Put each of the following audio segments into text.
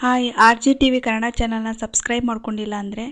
hi R G T V Kannada ಚಾನಲ್ನ subscribe ಮಾಡ್ಕೊಂಡಿಲ್ಲ ಅಂದರೆ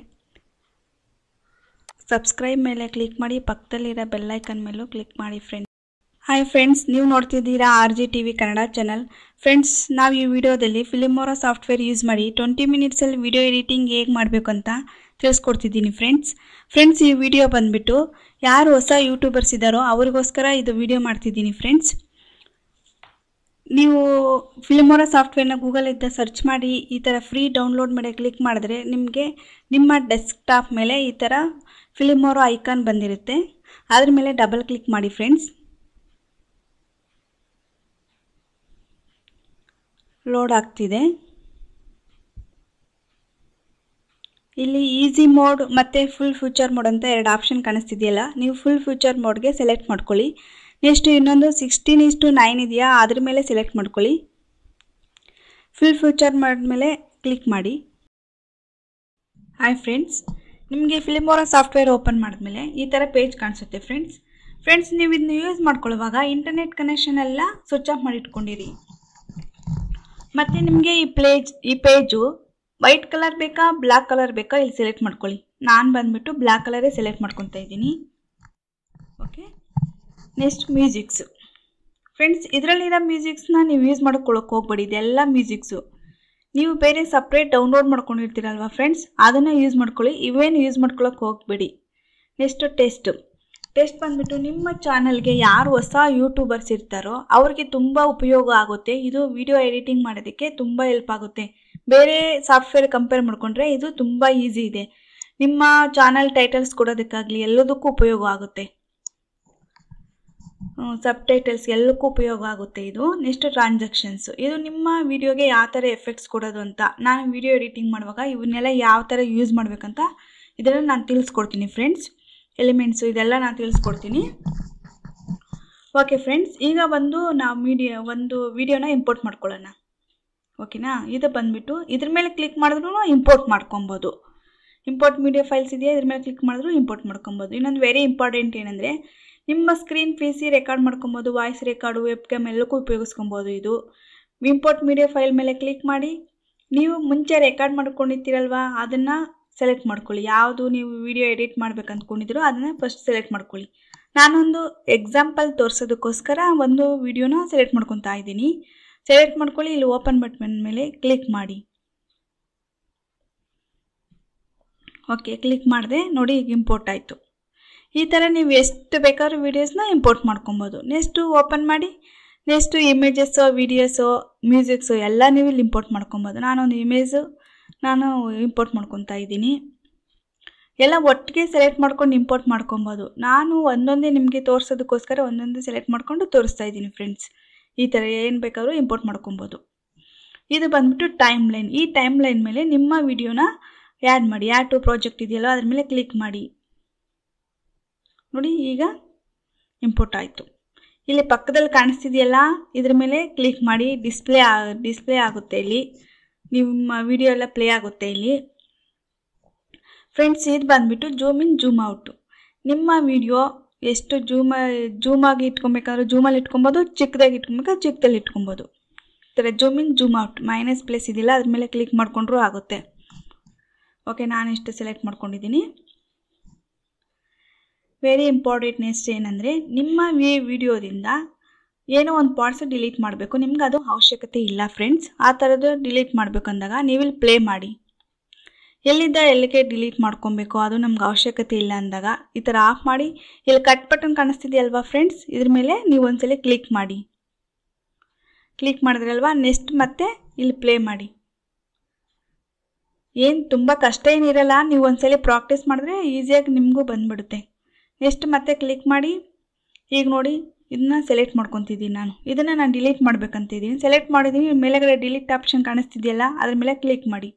ಸಬ್ಸ್ಕ್ರೈಬ್ ಮೇಲೆ ಕ್ಲಿಕ್ ಮಾಡಿ ಪಕ್ಕದಲ್ಲಿರೋ ಬೆಲ್ಲೈಕನ್ ಮೇಲೂ ಕ್ಲಿಕ್ ಮಾಡಿ ಫ್ರೆಂಡ್ಸ್ ಹಾಯ್ ಫ್ರೆಂಡ್ಸ್ ನೀವು ನೋಡ್ತಿದ್ದೀರಾ R G T V Kannada channel friends ನಾವು ಈ ವಿಡಿಯೋದಲ್ಲಿ ಫಿಲಿಮೋರಾ ಸಾಫ್ಟ್ವೇರ್ ಯೂಸ್ ಮಾಡಿ ಟ್ವೆಂಟಿ ಮಿನಿಟ್ಸಲ್ಲಿ ವಿಡಿಯೋ ಎಡಿಟಿಂಗ್ ಹೇಗೆ ಮಾಡಬೇಕು ಅಂತ ತಿಳಿಸ್ಕೊಡ್ತಿದ್ದೀನಿ ಫ್ರೆಂಡ್ಸ್ ಫ್ರೆಂಡ್ಸ್ ಈ ವಿಡಿಯೋ ಬಂದುಬಿಟ್ಟು ಯಾರು ಹೊಸ ಯೂಟ್ಯೂಬರ್ಸ್ ಇದ್ದಾರೋ ಅವ್ರಿಗೋಸ್ಕರ ಇದು ವಿಡಿಯೋ ಮಾಡ್ತಿದ್ದೀನಿ ಫ್ರೆಂಡ್ಸ್ ನೀವು ಫಿಲ್ಮೋರಾ ಸಾಫ್ಟ್ವೇರ್ನ ಗೂಗಲಿಂದ ಸರ್ಚ್ ಮಾಡಿ ಈ ಥರ ಫ್ರೀ ಡೌನ್ಲೋಡ್ ಮಾಡಿ ಕ್ಲಿಕ್ ಮಾಡಿದ್ರೆ ನಿಮಗೆ ನಿಮ್ಮ ಡೆಸ್ಕ್ಟಾಪ್ ಮೇಲೆ ಈ ಥರ ಫಿಲಿಮೋರಾ ಐಕಾನ್ ಬಂದಿರುತ್ತೆ ಅದ್ರ ಮೇಲೆ ಡಬಲ್ ಕ್ಲಿಕ್ ಮಾಡಿ ಫ್ರೆಂಡ್ಸ್ ಲೋಡ್ ಆಗ್ತಿದೆ ಇಲ್ಲಿ ಈಸಿ ಮೋಡ್ ಮತ್ತು ಫುಲ್ ಫ್ಯೂಚರ್ ಮೋಡ್ ಅಂತ ಎರಡು ಆಪ್ಷನ್ ಕಾಣಿಸ್ತಿದೆಯಲ್ಲ ನೀವು ಫುಲ್ ಫ್ಯೂಚರ್ ಮೋಡ್ಗೆ ಸೆಲೆಕ್ಟ್ ಮಾಡ್ಕೊಳ್ಳಿ ನೆಕ್ಸ್ಟ್ ಇನ್ನೊಂದು ಸಿಕ್ಸ್ಟೀನ್ ಇಸ್ಟು ನೈನ್ ಇದೆಯಾ ಅದ್ರ ಮೇಲೆ ಸೆಲೆಕ್ಟ್ ಮಾಡ್ಕೊಳ್ಳಿ ಫುಲ್ ಫ್ಯೂಚರ್ ಮಾಡಿದ್ಮೇಲೆ ಕ್ಲಿಕ್ ಮಾಡಿ ಹಾಯ್ ಫ್ರೆಂಡ್ಸ್ ನಿಮಗೆ ಫಿಲಿಮೋರಾ ಸಾಫ್ಟ್ವೇರ್ ಓಪನ್ ಮಾಡಿದ್ಮೇಲೆ ಈ ಥರ ಪೇಜ್ ಕಾಣಿಸುತ್ತೆ ಫ್ರೆಂಡ್ಸ್ ಫ್ರೆಂಡ್ಸ್ ನೀವು ಇದನ್ನ ಯೂಸ್ ಮಾಡ್ಕೊಳ್ಳುವಾಗ ಇಂಟರ್ನೆಟ್ ಕನೆಕ್ಷನ್ ಎಲ್ಲ ಸ್ವಿಚ್ ಆಫ್ ಮಾಡಿ ಇಟ್ಕೊಂಡಿರಿ ಮತ್ತು ನಿಮಗೆ ಈ ಪ್ಲೇಜ್ ಈ ಪೇಜು ವೈಟ್ ಕಲರ್ ಬೇಕಾ ಬ್ಲ್ಯಾಕ್ ಕಲರ್ ಬೇಕಾ ಇಲ್ಲಿ ಸೆಲೆಕ್ಟ್ ಮಾಡ್ಕೊಳ್ಳಿ ನಾನು ಬಂದುಬಿಟ್ಟು ಬ್ಲ್ಯಾಕ್ ಕಲರೇ ಸೆಲೆಕ್ಟ್ ಮಾಡ್ಕೊತಾ ಇದ್ದೀನಿ ಓಕೆ ನೆಕ್ಸ್ಟ್ ಮ್ಯೂಸಿಕ್ಸು ಫ್ರೆಂಡ್ಸ್ ಇದರಲ್ಲಿರೋ ಮ್ಯೂಸಿಕ್ಸ್ನ ನೀವು ಯೂಸ್ ಮಾಡ್ಕೊಳ್ಳೋಕೆ ಹೋಗ್ಬೇಡಿ ಇದೆಲ್ಲ ಮ್ಯೂಸಿಕ್ಸು ನೀವು ಬೇರೆ ಸಪ್ರೇಟ್ ಡೌನ್ಲೋಡ್ ಮಾಡ್ಕೊಂಡಿರ್ತೀರಲ್ವ ಫ್ರೆಂಡ್ಸ್ ಅದನ್ನು ಯೂಸ್ ಮಾಡ್ಕೊಳ್ಳಿ ಇವೇನು ಯೂಸ್ ಮಾಡ್ಕೊಳ್ಳೋಕೆ ಹೋಗಬೇಡಿ ನೆಕ್ಸ್ಟು ಟೆಸ್ಟು ಟೆಸ್ಟ್ ಬಂದುಬಿಟ್ಟು ನಿಮ್ಮ ಚಾನಲ್ಗೆ ಯಾರು ಹೊಸ ಯೂಟ್ಯೂಬರ್ಸ್ ಇರ್ತಾರೋ ಅವ್ರಿಗೆ ತುಂಬ ಉಪಯೋಗ ಆಗುತ್ತೆ ಇದು ವಿಡಿಯೋ ಎಡಿಟಿಂಗ್ ಮಾಡೋದಕ್ಕೆ ತುಂಬ ಹೆಲ್ಪ್ ಆಗುತ್ತೆ ಬೇರೆ ಸಾಫ್ಟ್ವೇರ್ ಕಂಪೇರ್ ಮಾಡಿಕೊಂಡ್ರೆ ಇದು ತುಂಬ ಈಸಿ ಇದೆ ನಿಮ್ಮ ಚಾನಲ್ ಟೈಟಲ್ಸ್ ಕೊಡೋದಕ್ಕಾಗಲಿ ಎಲ್ಲದಕ್ಕೂ ಉಪಯೋಗ ಆಗುತ್ತೆ ಸಬ್ ಟೈಟಲ್ಸ್ ಎಲ್ಲಕ್ಕೂ ಉಪಯೋಗ ಆಗುತ್ತೆ ಇದು ನೆಕ್ಸ್ಟ್ ಟ್ರಾನ್ಸಾಕ್ಷನ್ಸ್ ಇದು ನಿಮ್ಮ ವಿಡಿಯೋಗೆ ಯಾವ ಥರ ಎಫೆಕ್ಟ್ಸ್ ಕೊಡೋದು ಅಂತ ನಾನು ವಿಡಿಯೋ ಎಡಿಟಿಂಗ್ ಮಾಡುವಾಗ ಇವನ್ನೆಲ್ಲ ಯಾವ ಥರ ಯೂಸ್ ಮಾಡಬೇಕಂತ ಇದನ್ನು ನಾನು ತಿಳಿಸ್ಕೊಡ್ತೀನಿ ಫ್ರೆಂಡ್ಸ್ ಎಲಿಮೆಂಟ್ಸು ಇದೆಲ್ಲ ನಾನು ತಿಳಿಸ್ಕೊಡ್ತೀನಿ ಓಕೆ ಫ್ರೆಂಡ್ಸ್ ಈಗ ಬಂದು ನಾವು ಮೀಡಿಯಾ ಒಂದು ವಿಡಿಯೋನ ಇಂಪೋರ್ಟ್ ಮಾಡ್ಕೊಳ್ಳೋಣ ಓಕೆನಾ ಇದು ಬಂದುಬಿಟ್ಟು ಇದ್ರ ಮೇಲೆ ಕ್ಲಿಕ್ ಮಾಡಿದ್ರೂ ಇಂಪೋರ್ಟ್ ಮಾಡ್ಕೊಬೋದು ಇಂಪೋರ್ಟ್ ಮೀಡಿಯಾ ಫೈಲ್ಸ್ ಇದೆಯಾ ಇದ್ರ ಮೇಲೆ ಕ್ಲಿಕ್ ಮಾಡಿದ್ರು ಇಂಪೋರ್ಟ್ ಮಾಡ್ಕೊಬೋದು ಇನ್ನೊಂದು ವೆರಿ ಇಂಪಾರ್ಟೆಂಟ್ ಏನಂದರೆ ನಿಮ್ಮ ಸ್ಕ್ರೀನ್ ಪಿ ಸಿ ರೆಕಾರ್ಡ್ ಮಾಡ್ಕೊಬೋದು ವಾಯ್ಸ್ ರೆಕಾರ್ಡು ವೆಬ್ ಕ್ಯಾಮ್ ಎಲ್ಲಕ್ಕೂ ಉಪಯೋಗಿಸ್ಕೊಬೋದು ಇದು ಇಂಪೋರ್ಟ್ ಮೀಡಿಯಾ ಫೈಲ್ ಮೇಲೆ ಕ್ಲಿಕ್ ಮಾಡಿ ನೀವು ಮುಂಚೆ ರೆಕಾರ್ಡ್ ಮಾಡ್ಕೊಂಡಿರ್ತೀರಲ್ವ ಅದನ್ನು ಸೆಲೆಕ್ಟ್ ಮಾಡ್ಕೊಳ್ಳಿ ಯಾವುದು ನೀವು ವಿಡಿಯೋ ಎಡಿಟ್ ಮಾಡ್ಬೇಕು ಅಂದ್ಕೊಂಡಿದ್ದೀರೋ ಅದನ್ನು ಫಸ್ಟ್ ಸೆಲೆಕ್ಟ್ ಮಾಡ್ಕೊಳ್ಳಿ ನಾನೊಂದು ಎಕ್ಸಾಂಪಲ್ ತೋರಿಸೋದಕ್ಕೋಸ್ಕರ ಒಂದು ವಿಡಿಯೋನ ಸೆಲೆಕ್ಟ್ ಮಾಡ್ಕೊತಾ ಇದ್ದೀನಿ ಸೆಲೆಕ್ಟ್ ಮಾಡ್ಕೊಳ್ಳಿ ಇಲ್ಲಿ ಓಪನ್ ಬಟನ್ ಮೇಲೆ ಕ್ಲಿಕ್ ಮಾಡಿ ಓಕೆ ಕ್ಲಿಕ್ ಮಾಡಿದೆ ನೋಡಿ ಈಗ ಇಂಪೋರ್ಟ್ ಆಯಿತು ಈ ಥರ ನೀವು ಎಷ್ಟು ಬೇಕಾದ್ರೂ ವೀಡಿಯೋಸ್ನ ಇಂಪೋರ್ಟ್ ಮಾಡ್ಕೊಬೋದು ನೆಕ್ಸ್ಟು ಓಪನ್ ಮಾಡಿ ನೆಕ್ಸ್ಟು ಇಮೇಜಸ್ಸು ವೀಡಿಯೋಸು ಮ್ಯೂಸಿಕ್ಸು ಎಲ್ಲ ನೀವು ಇಲ್ಲಿ ಇಂಪೋರ್ಟ್ ಮಾಡ್ಕೊಬೋದು ನಾನೊಂದು ಇಮೇಜು ನಾನು ಇಂಪೋರ್ಟ್ ಮಾಡ್ಕೊತಾ ಇದ್ದೀನಿ ಎಲ್ಲ ಒಟ್ಟಿಗೆ ಸೆಲೆಕ್ಟ್ ಮಾಡ್ಕೊಂಡು ಇಂಪೋರ್ಟ್ ಮಾಡ್ಕೊಬೋದು ನಾನು ಒಂದೊಂದೇ ನಿಮಗೆ ತೋರಿಸೋದಕ್ಕೋಸ್ಕರ ಒಂದೊಂದೇ ಸೆಲೆಕ್ಟ್ ಮಾಡ್ಕೊಂಡು ತೋರಿಸ್ತಾ ಇದ್ದೀನಿ ಫ್ರೆಂಡ್ಸ್ ಈ ಥರ ಏನು ಬೇಕಾದ್ರೂ ಇಂಪೋರ್ಟ್ ಮಾಡ್ಕೊಬೋದು ಇದು ಬಂದ್ಬಿಟ್ಟು ಟೈಮ್ ಲೈನ್ ಈ ಟೈಮ್ ಲೈನ್ ಮೇಲೆ ನಿಮ್ಮ ವಿಡಿಯೋನ ಆ್ಯಡ್ ಮಾಡಿ ಆ್ಯಡ್ ಟು ಪ್ರಾಜೆಕ್ಟ್ ಇದೆಯಲ್ಲೋ ಅದ್ರ ಮೇಲೆ ಕ್ಲಿಕ್ ಮಾಡಿ ನೋಡಿ ಈಗ ಇಂಪೋರ್ಟ್ ಆಯಿತು ಇಲ್ಲಿ ಪಕ್ಕದಲ್ಲಿ ಕಾಣಿಸ್ತಿದೆಯಲ್ಲ ಇದ್ರ ಮೇಲೆ ಕ್ಲಿಕ್ ಮಾಡಿ ಡಿಸ್ಪ್ಲೇ ಡಿಸ್ಪ್ಲೇ ಆಗುತ್ತೆ ಇಲ್ಲಿ ನಿಮ್ಮ ವಿಡಿಯೋ ಎಲ್ಲ ಪ್ಲೇ ಆಗುತ್ತೆ ಇಲ್ಲಿ ಫ್ರೆಂಡ್ಸ್ ಇದು ಬಂದುಬಿಟ್ಟು ಜೂಮ್ ಇನ್ ಜೂಮ್ ಔಟು ನಿಮ್ಮ ವಿಡಿಯೋ ಎಷ್ಟು ಜೂಮ ಜೂಮಾಗಿ ಇಟ್ಕೊಬೇಕಾದ್ರೂ ಜೂಮಲ್ಲಿ ಇಟ್ಕೊಬೋದು ಚಿಕ್ಕದಾಗಿ ಇಟ್ಕೊಬೇಕಾದ್ರೆ ಚಿಕ್ಕದಲ್ಲಿ ಇಟ್ಕೊಬೋದು ಈ ಥರ zoom in zoom out minus plus ಇದೆಯಲ್ಲ ಅದ್ರ ಮೇಲೆ ಕ್ಲಿಕ್ ಮಾಡಿಕೊಂಡ್ರೂ ಆಗುತ್ತೆ ಓಕೆ ನಾನು ಇಷ್ಟು ಸೆಲೆಕ್ಟ್ ಮಾಡ್ಕೊಂಡಿದ್ದೀನಿ ವೆರಿ ಇಂಪಾರ್ಟೆಂಟ್ ನೆಕ್ಸ್ಟ್ ಏನಂದರೆ ನಿಮ್ಮ ವಿ ವಿಡಿಯೋದಿಂದ ಏನೋ ಒಂದು ಪಾರ್ಟ್ಸ್ ಡಿಲೀಟ್ ಮಾಡಬೇಕು ನಿಮ್ಗೆ ಅದು ಅವಶ್ಯಕತೆ ಇಲ್ಲ ಫ್ರೆಂಡ್ಸ್ ಆ ಥರದ್ದು ಡಿಲೀಟ್ ಮಾಡಬೇಕಂದಾಗ ನೀವಿಲ್ಲಿ ಪ್ಲೇ ಮಾಡಿ ಎಲ್ಲಿದ್ದ ಎಲ್ಲಿಗೆ ಡಿಲೀಟ್ ಮಾಡ್ಕೊಬೇಕು ಅದು ನಮ್ಗೆ ಅವಶ್ಯಕತೆ ಇಲ್ಲ ಅಂದಾಗ ಈ ಥರ ಆಫ್ ಮಾಡಿ ಇಲ್ಲಿ ಕಟ್ ಬಟನ್ ಕಾಣಿಸ್ತಿದೆಯಲ್ವಾ ಫ್ರೆಂಡ್ಸ್ ಇದ್ರ ಮೇಲೆ ನೀವು ಒಂದ್ಸಲಿ ಕ್ಲಿಕ್ ಮಾಡಿ ಕ್ಲಿಕ್ ಮಾಡಿದ್ರಲ್ವಾ ನೆಕ್ಸ್ಟ್ ಮತ್ತೆ ಇಲ್ಲಿ ಪ್ಲೇ ಮಾಡಿ ಏನು ತುಂಬ ಕಷ್ಟ ಏನಿರಲ್ಲ ನೀವು ಒಂದ್ಸಲಿ ಪ್ರಾಕ್ಟೀಸ್ ಮಾಡಿದ್ರೆ ಈಸಿಯಾಗಿ ನಿಮಗೂ ಬಂದ್ಬಿಡುತ್ತೆ ನೆಕ್ಸ್ಟ್ ಮತ್ತೆ ಕ್ಲಿಕ್ ಮಾಡಿ ಈಗ ನೋಡಿ ಇದನ್ನ ಸೆಲೆಕ್ಟ್ ಮಾಡ್ಕೊತಿದ್ದೀನಿ ನಾನು ಇದನ್ನು ನಾನು ಡಿಲೀಟ್ ಮಾಡ್ಬೇಕಂತಿದ್ದೀನಿ ಸೆಲೆಕ್ಟ್ ಮಾಡಿದ್ದೀನಿ ಮೇಲೆಗಡೆ ಡಿಲೀಟ್ ಆಪ್ಷನ್ ಕಾಣಿಸ್ತಿದೆಯಲ್ಲ ಅದ್ರ ಮೇಲೆ ಕ್ಲಿಕ್ ಮಾಡಿ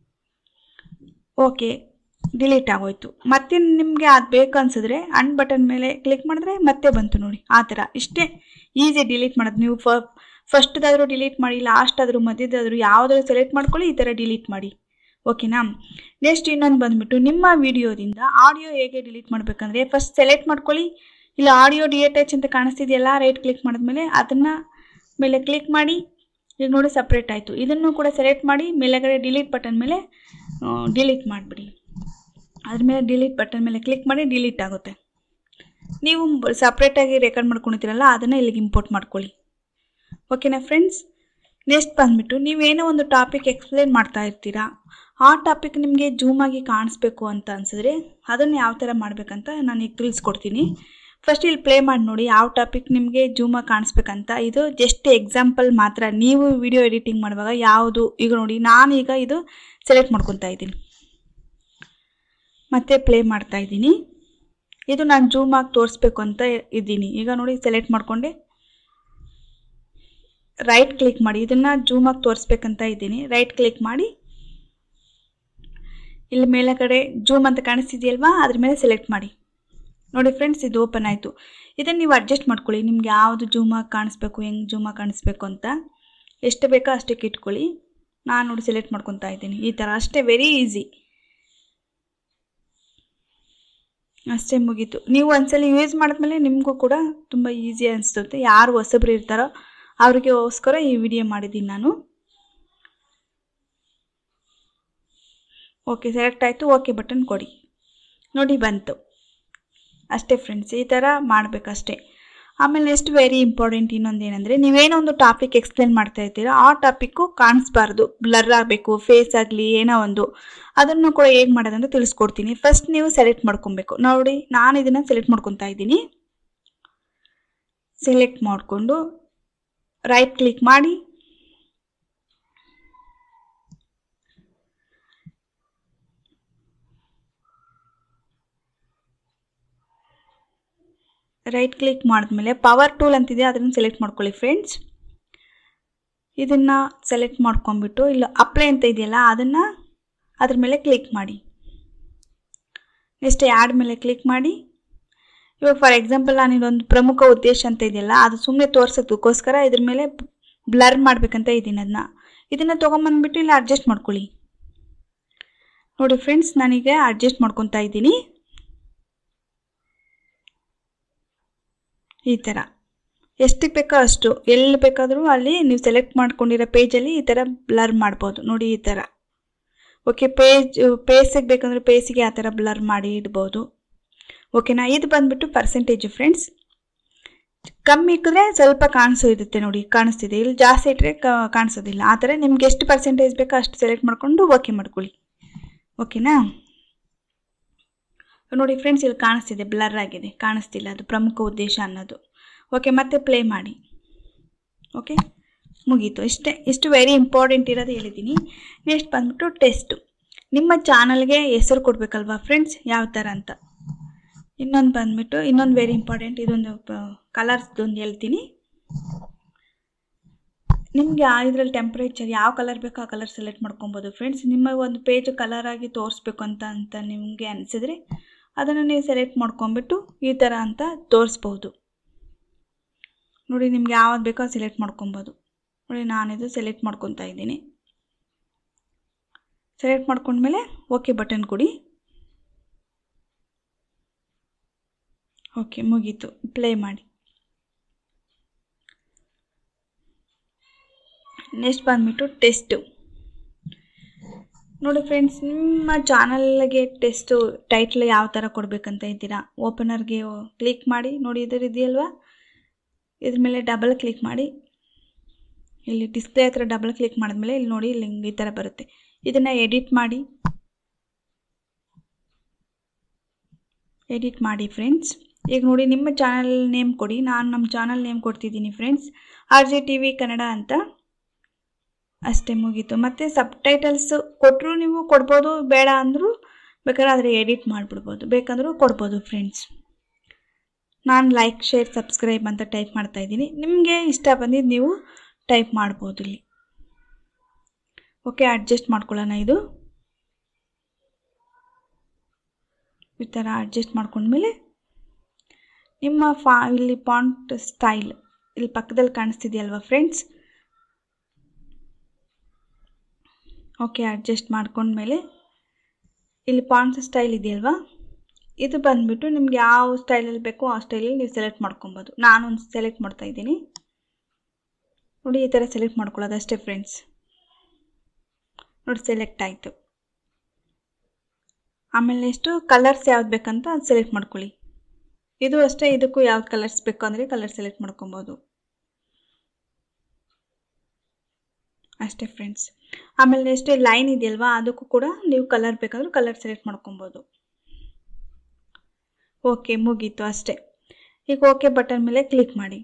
ಓಕೆ ಡಿಲೀಟ್ ಆಗೋಯ್ತು ಮತ್ತೆ ನಿಮಗೆ ಅದು ಬೇಕು ಅನ್ಸಿದ್ರೆ ಅನ್ ಬಟನ್ ಮೇಲೆ ಕ್ಲಿಕ್ ಮಾಡಿದ್ರೆ ಮತ್ತೆ ಬಂತು ನೋಡಿ ಆ ಥರ ಇಷ್ಟೇ ಈಸಿ ಡಿಲೀಟ್ ಮಾಡೋದು ನೀವು ಫ ಫಸ್ಟ್ದಾದರೂ ಡಿಲೀಟ್ ಮಾಡಿ ಲಾಸ್ಟ್ ಆದರೂ ಮಧ್ಯದಾದರೂ ಯಾವುದಾದ್ರು ಸೆಲೆಕ್ಟ್ ಮಾಡ್ಕೊಳ್ಳಿ ಈ ಥರ ಡಿಲೀಟ್ ಮಾಡಿ ಓಕೆನಾ ನೆಕ್ಸ್ಟ್ ಇನ್ನೊಂದು ಬಂದುಬಿಟ್ಟು ನಿಮ್ಮ ವಿಡಿಯೋದಿಂದ ಆಡಿಯೋ ಹೇಗೆ ಡಿಲೀಟ್ ಮಾಡಬೇಕಂದ್ರೆ ಫಸ್ಟ್ ಸೆಲೆಕ್ಟ್ ಮಾಡ್ಕೊಳ್ಳಿ ಇಲ್ಲ ಆಡಿಯೋ ಡಿ ಎ ಟಚ್ ಅಂತ ಕಾಣಿಸ್ತಿದೆಯಲ್ಲ ರೈಟ್ ಕ್ಲಿಕ್ ಮಾಡಿದ್ಮೇಲೆ ಅದನ್ನು ಮೇಲೆ ಕ್ಲಿಕ್ ಮಾಡಿ ಈಗ ನೋಡಿ ಸಪ್ರೇಟ್ ಆಯಿತು ಇದನ್ನು ಕೂಡ ಸೆಲೆಕ್ಟ್ ಮಾಡಿ ಮೇಲೆಗಡೆ ಡಿಲೀಟ್ ಬಟನ್ ಮೇಲೆ ಡಿಲೀಟ್ ಮಾಡಿಬಿಡಿ ಅದ್ರ ಮೇಲೆ ಡಿಲೀಟ್ ಬಟನ್ ಮೇಲೆ ಕ್ಲಿಕ್ ಮಾಡಿ ಡಿಲೀಟ್ ಆಗುತ್ತೆ ನೀವು ಸಪ್ರೇಟಾಗಿ ರೆಕಾರ್ಡ್ ಮಾಡ್ಕೊಂಡಿದ್ದೀರಲ್ಲ ಅದನ್ನು ಇಲ್ಲಿಗೆ ಇಂಪೋರ್ಟ್ ಮಾಡ್ಕೊಳ್ಳಿ ಓಕೆನಾ ಫ್ರೆಂಡ್ಸ್ ನೆಕ್ಸ್ಟ್ ಬಂದುಬಿಟ್ಟು ನೀವೇನೋ ಒಂದು ಟಾಪಿಕ್ ಎಕ್ಸ್ಪ್ಲೇನ್ ಮಾಡ್ತಾ ಇರ್ತೀರಾ ಆ ಟಾಪಿಕ್ ನಿಮಗೆ ಜೂಮಾಗಿ ಕಾಣಿಸ್ಬೇಕು ಅಂತ ಅನ್ಸಿದ್ರೆ ಅದನ್ನು ಯಾವ ಥರ ಮಾಡಬೇಕಂತ ನಾನು ಈಗ ತಿಳಿಸ್ಕೊಡ್ತೀನಿ ಫಸ್ಟ್ ಇಲ್ಲಿ ಪ್ಲೇ ಮಾಡಿ ನೋಡಿ ಯಾವ ಟಾಪಿಕ್ ನಿಮಗೆ ಜೂಮಾಗಿ ಕಾಣಿಸ್ಬೇಕಂತ ಇದು ಜಸ್ಟ್ ಎಕ್ಸಾಂಪಲ್ ಮಾತ್ರ ನೀವು ವಿಡಿಯೋ ಎಡಿಟಿಂಗ್ ಮಾಡುವಾಗ ಯಾವುದು ಈಗ ನೋಡಿ ನಾನೀಗ ಇದು ಸೆಲೆಕ್ಟ್ ಮಾಡ್ಕೊತಾ ಇದ್ದೀನಿ ಮತ್ತೆ ಪ್ಲೇ ಮಾಡ್ತಾ ಇದ್ದೀನಿ ಇದು ನಾನು ಜೂಮ್ ಆಗಿ ತೋರಿಸ್ಬೇಕು ಅಂತ ಇದ್ದೀನಿ ಈಗ ನೋಡಿ ಸೆಲೆಕ್ಟ್ ಮಾಡಿಕೊಂಡೆ ರೈಟ್ ಕ್ಲಿಕ್ ಮಾಡಿ ಇದನ್ನು ಜೂಮ್ ಆಗಿ ತೋರಿಸ್ಬೇಕಂತ ಇದ್ದೀನಿ ರೈಟ್ ಕ್ಲಿಕ್ ಮಾಡಿ ಇಲ್ಲಿ ಮೇಲೆ ಕಡೆ ಜೂಮ್ ಅಂತ ಕಾಣಿಸ್ತಿದೆಯಲ್ವಾ ಅದ್ರ ಮೇಲೆ ಸೆಲೆಕ್ಟ್ ಮಾಡಿ ನೋಡಿ ಫ್ರೆಂಡ್ಸ್ ಇದು ಓಪನ್ ಆಯಿತು ಇದನ್ನು ನೀವು ಅಡ್ಜಸ್ಟ್ ಮಾಡ್ಕೊಳ್ಳಿ ನಿಮ್ಗೆ ಯಾವುದು ಜೂಮಾಗಿ ಕಾಣಿಸ್ಬೇಕು ಹೆಂಗೆ ಜೂಮಾಗಿ ಕಾಣಿಸ್ಬೇಕು ಅಂತ ಎಷ್ಟು ಬೇಕೋ ಅಷ್ಟಕ್ಕೆ ಇಟ್ಕೊಳ್ಳಿ ನಾನು ನೋಡಿ ಸೆಲೆಕ್ಟ್ ಮಾಡ್ಕೊತಾ ಇದ್ದೀನಿ ಈ ಥರ ಅಷ್ಟೇ ವೆರಿ ಈಸಿ ಅಷ್ಟೇ ಮುಗೀತು ನೀವು ಒಂದ್ಸಲ ಯೂಸ್ ಮಾಡಿದ್ಮೇಲೆ ನಿಮಗೂ ಕೂಡ ತುಂಬ ಈಸಿ ಅನಿಸ್ತುತ್ತೆ ಯಾರು ಹೊಸಬ್ರು ಇರ್ತಾರೋ ಅವ್ರಿಗೋಸ್ಕರ ಈ ವಿಡಿಯೋ ಮಾಡಿದ್ದೀನಿ ನಾನು ಓಕೆ ಸೆಲೆಕ್ಟ್ ಆಯಿತು ಓಕೆ ಬಟನ್ ಕೊಡಿ ನೋಡಿ ಬಂತು ಅಷ್ಟೇ ಫ್ರೆಂಡ್ಸ್ ಈ ಥರ ಮಾಡಬೇಕಷ್ಟೇ ಆಮೇಲೆ ನೆಕ್ಸ್ಟ್ ವೆರಿ ಇಂಪಾರ್ಟೆಂಟ್ ಇನ್ನೊಂದು ಏನಂದರೆ ನೀವೇನೋ ಒಂದು ಟಾಪಿಕ್ ಎಕ್ಸ್ಪ್ಲೇನ್ ಮಾಡ್ತಾ ಇರ್ತೀರಾ ಆ ಟಾಪಿಕ್ಕು ಕಾಣಿಸ್ಬಾರ್ದು ಬ್ಲರ್ ಆಗಬೇಕು ಫೇಸ್ ಆಗಲಿ ಏನೋ ಒಂದು ಅದನ್ನು ಕೂಡ ಹೇಗೆ ಮಾಡೋದಂತ ತಿಳಿಸ್ಕೊಡ್ತೀನಿ ಫಸ್ಟ್ ನೀವು ಸೆಲೆಕ್ಟ್ ಮಾಡ್ಕೊಬೇಕು ನೋಡಿ ನಾನು ಇದನ್ನು ಸೆಲೆಕ್ಟ್ ಮಾಡ್ಕೊತಾ ಇದ್ದೀನಿ ಸೆಲೆಕ್ಟ್ ಮಾಡಿಕೊಂಡು ರೈಟ್ ಕ್ಲಿಕ್ ಮಾಡಿ ರೈಟ್ ಕ್ಲಿಕ್ ಮಾಡಿದ್ಮೇಲೆ ಪವರ್ ಟೂಲ್ ಅಂತಿದೆ ಅದನ್ನು ಸೆಲೆಕ್ಟ್ ಮಾಡ್ಕೊಳ್ಳಿ ಫ್ರೆಂಡ್ಸ್ ಇದನ್ನು ಸೆಲೆಕ್ಟ್ ಮಾಡ್ಕೊಂಬಿಟ್ಟು ಇಲ್ಲ ಅಪ್ಲೈ ಅಂತ ಇದೆಯಲ್ಲ ಅದನ್ನು ಅದ್ರ ಮೇಲೆ ಕ್ಲಿಕ್ ಮಾಡಿ ನೆಕ್ಸ್ಟ್ ಆ್ಯಡ್ ಮೇಲೆ ಕ್ಲಿಕ್ ಮಾಡಿ ಇವಾಗ ಫಾರ್ ಎಕ್ಸಾಂಪಲ್ ನಾನು ಇದೊಂದು ಪ್ರಮುಖ ಉದ್ದೇಶ ಅಂತ ಇದೆಯಲ್ಲ ಅದು ಸುಮ್ಮನೆ ತೋರ್ಸೋದಕ್ಕೋಸ್ಕರ ಇದ್ರ ಮೇಲೆ ಬ್ಲರ್ ಮಾಡಬೇಕಂತ ಇದ್ದೀನಿ ಅದನ್ನ ಇದನ್ನು ತೊಗೊಂಬಂದ್ಬಿಟ್ಟು ಇಲ್ಲ ಅಡ್ಜಸ್ಟ್ ಮಾಡ್ಕೊಳ್ಳಿ ನೋಡಿ ಫ್ರೆಂಡ್ಸ್ ನಾನೀಗ ಅಡ್ಜಸ್ಟ್ ಮಾಡ್ಕೊತಾ ಇದ್ದೀನಿ ಈ ಥರ ಎಷ್ಟಕ್ಕೆ ಬೇಕೋ ಅಷ್ಟು ಎಲ್ಲಿ ಬೇಕಾದರೂ ಅಲ್ಲಿ ನೀವು ಸೆಲೆಕ್ಟ್ ಮಾಡ್ಕೊಂಡಿರೋ ಪೇಜಲ್ಲಿ ಈ ಥರ ಬ್ಲರ್ ಮಾಡ್ಬೋದು ನೋಡಿ ಈ ಥರ ಓಕೆ ಪೇಜ್ ಪೇಸಿಗೆ ಬೇಕಂದ್ರೆ ಪೇಸಿಗೆ ಆ ಥರ ಬ್ಲರ್ ಮಾಡಿ ಇಡ್ಬೋದು ಓಕೆನಾ ಇದು ಬಂದುಬಿಟ್ಟು ಪರ್ಸೆಂಟೇಜು ಫ್ರೆಂಡ್ಸ್ ಕಮ್ಮಿ ಇಕ್ಕಿದ್ರೆ ಸ್ವಲ್ಪ ಕಾಣಿಸೋ ಇರುತ್ತೆ ನೋಡಿ ಕಾಣಿಸ್ತಿದೆ ಇಲ್ಲಿ ಜಾಸ್ತಿ ಇಟ್ಟರೆ ಕಾಣಿಸೋದಿಲ್ಲ ಆ ಥರ ನಿಮ್ಗೆ ಎಷ್ಟು ಪರ್ಸೆಂಟೇಜ್ ಬೇಕೋ ಅಷ್ಟು ಸೆಲೆಕ್ಟ್ ಮಾಡಿಕೊಂಡು ಓಕೆ ಮಾಡ್ಕೊಳ್ಳಿ ಓಕೆನಾ ನೋಡಿ ಫ್ರೆಂಡ್ಸ್ ಇಲ್ಲಿ ಕಾಣಿಸ್ತಿದೆ ಬ್ಲರ್ ಆಗಿದೆ ಕಾಣಿಸ್ತಿಲ್ಲ ಅದು ಪ್ರಮುಖ ಉದ್ದೇಶ ಅನ್ನೋದು ಓಕೆ ಮತ್ತೆ ಪ್ಲೇ ಮಾಡಿ ಓಕೆ ಮುಗೀತು ಇಷ್ಟೇ ಇಷ್ಟು ವೆರಿ ಇಂಪಾರ್ಟೆಂಟ್ ಇರೋದು ಹೇಳಿದ್ದೀನಿ ನೆಕ್ಸ್ಟ್ ಬಂದ್ಬಿಟ್ಟು ಟೆಸ್ಟು ನಿಮ್ಮ ಚಾನಲ್ಗೆ ಹೆಸರು ಕೊಡಬೇಕಲ್ವಾ ಫ್ರೆಂಡ್ಸ್ ಯಾವ ಥರ ಅಂತ ಇನ್ನೊಂದು ಬಂದ್ಬಿಟ್ಟು ಇನ್ನೊಂದು ವೆರಿ ಇಂಪಾರ್ಟೆಂಟ್ ಇದೊಂದು ಕಲರ್ಸ್ದೊಂದು ಹೇಳ್ತೀನಿ ನಿಮಗೆ ಇದರಲ್ಲಿ ಟೆಂಪ್ರೇಚರ್ ಯಾವ ಕಲರ್ ಬೇಕೋ ಆ ಕಲರ್ ಸೆಲೆಕ್ಟ್ ಮಾಡ್ಕೊಬೋದು ಫ್ರೆಂಡ್ಸ್ ನಿಮ್ಮ ಒಂದು ಪೇಜ್ ಕಲರ್ ಆಗಿ ತೋರಿಸ್ಬೇಕು ಅಂತ ಅಂತ ನಿಮಗೆ ಅನಿಸಿದ್ರೆ ಅದನ್ನು ನೀವು ಸೆಲೆಕ್ಟ್ ಮಾಡ್ಕೊಂಬಿಟ್ಟು ಈ ಥರ ಅಂತ ತೋರಿಸ್ಬೋದು ನೋಡಿ ನಿಮ್ಗೆ ಯಾವ್ದು ಬೇಕೋ ಸೆಲೆಕ್ಟ್ ಮಾಡ್ಕೊಬೋದು ನೋಡಿ ನಾನಿದು ಸೆಲೆಕ್ಟ್ ಮಾಡ್ಕೊತಾ ಇದ್ದೀನಿ ಸೆಲೆಕ್ಟ್ ಮಾಡ್ಕೊಂಡ್ಮೇಲೆ ಓಕೆ ಬಟನ್ ಕೊಡಿ ಓಕೆ ಮುಗೀತು ಪ್ಲೇ ಮಾಡಿ ನೆಕ್ಸ್ಟ್ ಬಂದ್ಬಿಟ್ಟು ಟೆಸ್ಟು ನೋಡಿ ಫ್ರೆಂಡ್ಸ್ ನಿಮ್ಮ ಚಾನಲ್ಗೆ ಟೆಸ್ಟು ಟೈಟ್ಲ್ ಯಾವ ಥರ ಕೊಡಬೇಕಂತ ಇದ್ದೀರಾ ಓಪನರ್ಗೆ ಕ್ಲಿಕ್ ಮಾಡಿ ನೋಡಿ ಇದ್ರ ಇದೆಯಲ್ವಾ ಇದ್ರ ಮೇಲೆ ಡಬಲ್ ಕ್ಲಿಕ್ ಮಾಡಿ ಇಲ್ಲಿ ಡಿಸ್ಪ್ಲೇ ಹತ್ರ ಡಬಲ್ ಕ್ಲಿಕ್ ಮಾಡಿದ್ಮೇಲೆ ಇಲ್ಲಿ ನೋಡಿ ಇಲ್ಲಿ ಈ ಥರ ಬರುತ್ತೆ ಇದನ್ನು ಎಡಿಟ್ ಮಾಡಿ ಎಡಿಟ್ ಮಾಡಿ ಫ್ರೆಂಡ್ಸ್ ಈಗ ನೋಡಿ ನಿಮ್ಮ ಚಾನಲ್ ನೇಮ್ ಕೊಡಿ ನಾನು ನಮ್ಮ ಚಾನಲ್ ನೇಮ್ ಕೊಡ್ತಿದ್ದೀನಿ friends R J T V Kannada ಅಂತ ಅಷ್ಟೇ ಮುಗೀತು ಮತ್ತು ಸಬ್ ಟೈಟಲ್ಸ್ ಕೊಟ್ಟರು ನೀವು ಕೊಡ್ಬೋದು ಬೇಡ ಅಂದರೂ ಬೇಕಾದ್ರೆ ಆದರೆ ಎಡಿಟ್ ಮಾಡಿಬಿಡ್ಬೋದು ಬೇಕಂದ್ರೂ ಕೊಡ್ಬೋದು ಫ್ರೆಂಡ್ಸ್ ನಾನು ಲೈಕ್ ಶೇರ್ ಸಬ್ಸ್ಕ್ರೈಬ್ ಅಂತ ಟೈಪ್ ಮಾಡ್ತಾ ಇದ್ದೀನಿ ನಿಮಗೆ ಇಷ್ಟ ಬಂದಿದ್ದು ನೀವು ಟೈಪ್ ಮಾಡ್ಬೋದು ಇಲ್ಲಿ ಓಕೆ ಅಡ್ಜಸ್ಟ್ ಮಾಡ್ಕೊಳ್ಳೋಣ ಇದು ಈ ಥರ ಅಡ್ಜಸ್ಟ್ ಮಾಡ್ಕೊಂಡ್ಮೇಲೆ ನಿಮ್ಮ ಫಾ ಇಲ್ಲಿ ಪಾಂಟ್ ಸ್ಟೈಲ್ ಇಲ್ಲಿ ಪಕ್ಕದಲ್ಲಿ ಕಾಣಿಸ್ತಿದೆಯಲ್ವಾ ಫ್ರೆಂಡ್ಸ್ ಓಕೆ ಅಡ್ಜಸ್ಟ್ ಮಾಡ್ಕೊಂಡ್ಮೇಲೆ ಇಲ್ಲಿ ಪಾಂಟ್ ಸ್ಟೈಲ್ ಇದೆಯಲ್ವಾ ಇದು ಬಂದುಬಿಟ್ಟು ನಿಮ್ಗೆ ಯಾವ ಸ್ಟೈಲಲ್ಲಿ ಬೇಕೋ ಆ ಸ್ಟೈಲಲ್ಲಿ ನೀವು ಸೆಲೆಕ್ಟ್ ಮಾಡ್ಕೊಬೋದು ನಾನು ಒಂದು ಸೆಲೆಕ್ಟ್ ಮಾಡ್ತಾ ಇದ್ದೀನಿ ನೋಡಿ ಈ ಥರ ಸೆಲೆಕ್ಟ್ ಮಾಡ್ಕೊಳ್ಳೋದು ಅಷ್ಟೇ ಫ್ರೆಂಡ್ಸ್ ನೋಡಿ ಸೆಲೆಕ್ಟ್ ಆಯಿತು ಆಮೇಲೆ ನೆಕ್ಸ್ಟು ಕಲರ್ಸ್ ಯಾವ್ದು ಬೇಕಂತ ಅದು ಸೆಲೆಕ್ಟ್ ಮಾಡ್ಕೊಳ್ಳಿ ಇದು ಅಷ್ಟೇ ಇದಕ್ಕೂ ಯಾವ್ದು ಕಲರ್ಸ್ ಬೇಕು ಅಂದರೆ ಕಲರ್ ಸೆಲೆಕ್ಟ್ ಮಾಡ್ಕೊಬೋದು ಅಷ್ಟೇ ಫ್ರೆಂಡ್ಸ್ ಆಮೇಲೆ ನೆಕ್ಸ್ಟ್ ಲೈನ್ ಇದೆಯಲ್ವಾ ಅದಕ್ಕೂ ಕೂಡ ನೀವು ಕಲರ್ ಬೇಕಾದರೂ ಕಲರ್ ಸೆಲೆಕ್ಟ್ ಮಾಡ್ಕೊಬೋದು ಓಕೆ ಮುಗೀತು ಅಷ್ಟೇ ಈಗ ಓಕೆ ಬಟನ್ ಮೇಲೆ ಕ್ಲಿಕ್ ಮಾಡಿ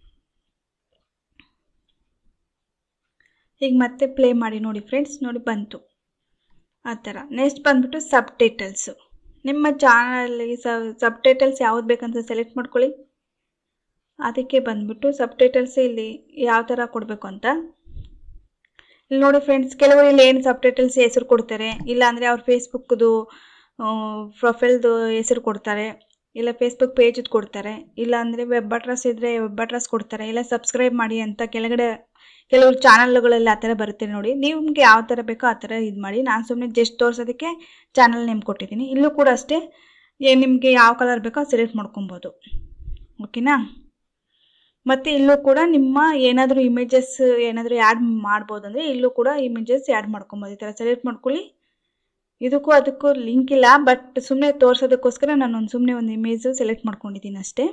ಈಗ ಮತ್ತೆ ಪ್ಲೇ ಮಾಡಿ ನೋಡಿ ಫ್ರೆಂಡ್ಸ್ ನೋಡಿ ಬಂತು ಆ ಥರ ನೆಕ್ಸ್ಟ್ ಬಂದ್ಬಿಟ್ಟು ಸಬ್ ಟೈಟಲ್ಸು ನಿಮ್ಮ ಚಾನಲ್ಗೆ ಸಬ್ ಟೈಟಲ್ಸ್ ಯಾವ್ದು ಬೇಕಂತ ಸೆಲೆಕ್ಟ್ ಮಾಡ್ಕೊಳ್ಳಿ ಅದಕ್ಕೆ ಬಂದ್ಬಿಟ್ಟು ಸಬ್ ಟೈಟಲ್ಸ್ ಇಲ್ಲಿ ಯಾವ ಥರ ಕೊಡಬೇಕು ಅಂತ ಇಲ್ಲಿ ನೋಡಿ ಫ್ರೆಂಡ್ಸ್ ಕೆಲವರು ಇಲ್ಲಿ ಏನು ಸಬ್ ಟೈಟಲ್ಸ್ ಹೆಸರು ಕೊಡ್ತಾರೆ ಇಲ್ಲ ಅಂದರೆ ಅವ್ರ ಫೇಸ್ಬುಕ್ದು ಪ್ರೊಫೈಲ್ದು ಹೆಸರು ಕೊಡ್ತಾರೆ ಇಲ್ಲ ಫೇಸ್ಬುಕ್ ಪೇಜದ್ದು ಕೊಡ್ತಾರೆ ಇಲ್ಲ ಅಂದರೆ ವೆಬ್ ಅಡ್ರೆಸ್ ಇದ್ದರೆ ವೆಬ್ ಅಡ್ರೆಸ್ ಕೊಡ್ತಾರೆ ಇಲ್ಲ ಸಬ್ಸ್ಕ್ರೈಬ್ ಮಾಡಿ ಅಂತ ಕೆಳಗಡೆ ಕೆಲವರು ಚಾನಲ್ಗಳಲ್ಲಿ ಆ ಥರ ಬರುತ್ತೆ ನೋಡಿ ನಿಮ್ಗೆ ಯಾವ ಥರ ಬೇಕೋ ಆ ಥರ ಇದು ಮಾಡಿ ನಾನು ಸುಮ್ಮನೆ ಜಸ್ಟ್ ತೋರಿಸೋದಕ್ಕೆ ಚಾನಲ್ ನೇಮ್ ಕೊಟ್ಟಿದ್ದೀನಿ ಇಲ್ಲೂ ಕೂಡ ಅಷ್ಟೇ ಏ ನಿಮಗೆ ಯಾವ ಕಲರ್ ಬೇಕೋ ಸೆಲೆಕ್ಟ್ ಮಾಡ್ಕೊಬೋದು ಓಕೆನಾ ಮತ್ತು ಇಲ್ಲೂ ಕೂಡ ನಿಮ್ಮ ಏನಾದರೂ ಇಮೇಜಸ್ ಏನಾದರೂ ಆ್ಯಡ್ ಮಾಡ್ಬೋದು ಅಂದರೆ ಇಲ್ಲೂ ಕೂಡ ಇಮೇಜಸ್ ಆ್ಯಡ್ ಮಾಡ್ಕೊಬೋದು ಈ ಥರ ಸೆಲೆಕ್ಟ್ ಮಾಡ್ಕೊಳ್ಳಿ ಇದಕ್ಕೂ ಅದಕ್ಕೂ ಲಿಂಕ್ ಇಲ್ಲ ಬಟ್ ಸುಮ್ಮನೆ ತೋರಿಸೋದಕ್ಕೋಸ್ಕರ ನಾನು ಒಂದು ಸುಮ್ಮನೆ ಒಂದು ಇಮೇಜು ಸೆಲೆಕ್ಟ್ ಮಾಡ್ಕೊಂಡಿದ್ದೀನಿ ಅಷ್ಟೇ